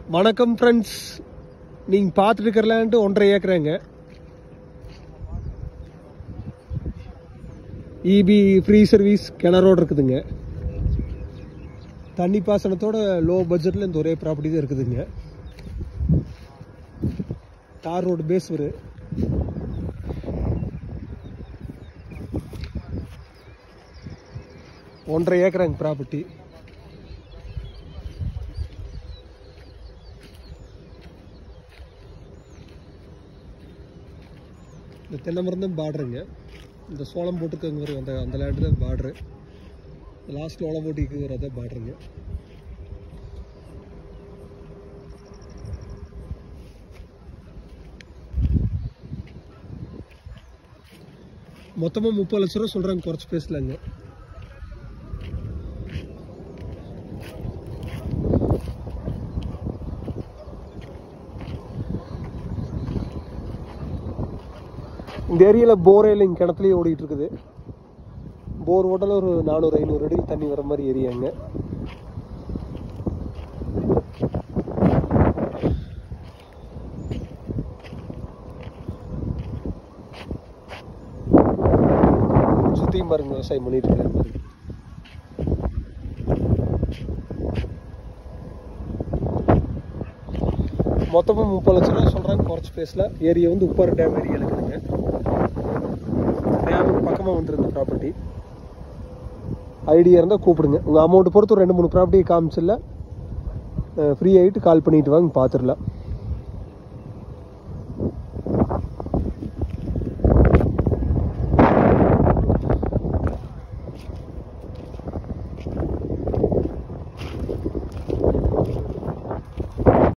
வணக்கம் ஃப்ரெண்ட்ஸ் நீங்கள் பார்த்துட்டு இருக்கிற லேண்டு ஒன்றரை ஏக்கரேங்க இபி ஃப்ரீ சர்வீஸ் கிணறோடு இருக்குதுங்க தண்ணி பாசனத்தோட லோ பட்ஜெட்டில் இந்த ஒரே ப்ராப்பர்ட்டி தான் இருக்குதுங்க தார் ரோடு பேஸ் வரும் ஒன்றரை ஏக்கராங்க ப்ராப்பர்ட்டி இந்த தென்னை மரம் தான் பார்டருங்க இந்த சோளம் போட்டுக்கங்கிற அந்த அந்த லேண்டு தான் பார்டரு லாஸ்ட்டில் ஓலம் போட்டிக்குங்கிறத பார்டருங்க மொத்தமாக முப்பது லட்ச ரூபா சொல்கிறாங்க குறைச்சி பேசலாங்க இந்த ஏரியாவில் போரே இல்லைங்க கிணத்துலேயே ஓடிட்டு இருக்குது போர் ஓட்டல ஒரு நானூறு ஐநூறு அடி தண்ணி வர மாதிரி ஏரியாங்க சுற்றியும் பாருங்க விவசாயம் பண்ணிட்டு இருக்காரு பாருங்க மொத்தமாக முப்பது லட்ச ரூபா சொல்கிறாங்க குறைச்சி பேசல ஏரியா வந்து உப்பாறு டேம் ஏரியா இருக்குதுங்க டேமுக்கு பக்கமாக வந்துருந்த ப்ராப்பர்ட்டி ஐடியா இருந்தால் கூப்பிடுங்க உங்கள் அமௌண்ட் பொறுத்து ஒரு ரெண்டு மூணு ப்ராப்பர்ட்டி காமிச்சில்ல ஃப்ரீ ஆகிட்டு கால் பண்ணிட்டு வாங்க பார்த்துடலாம்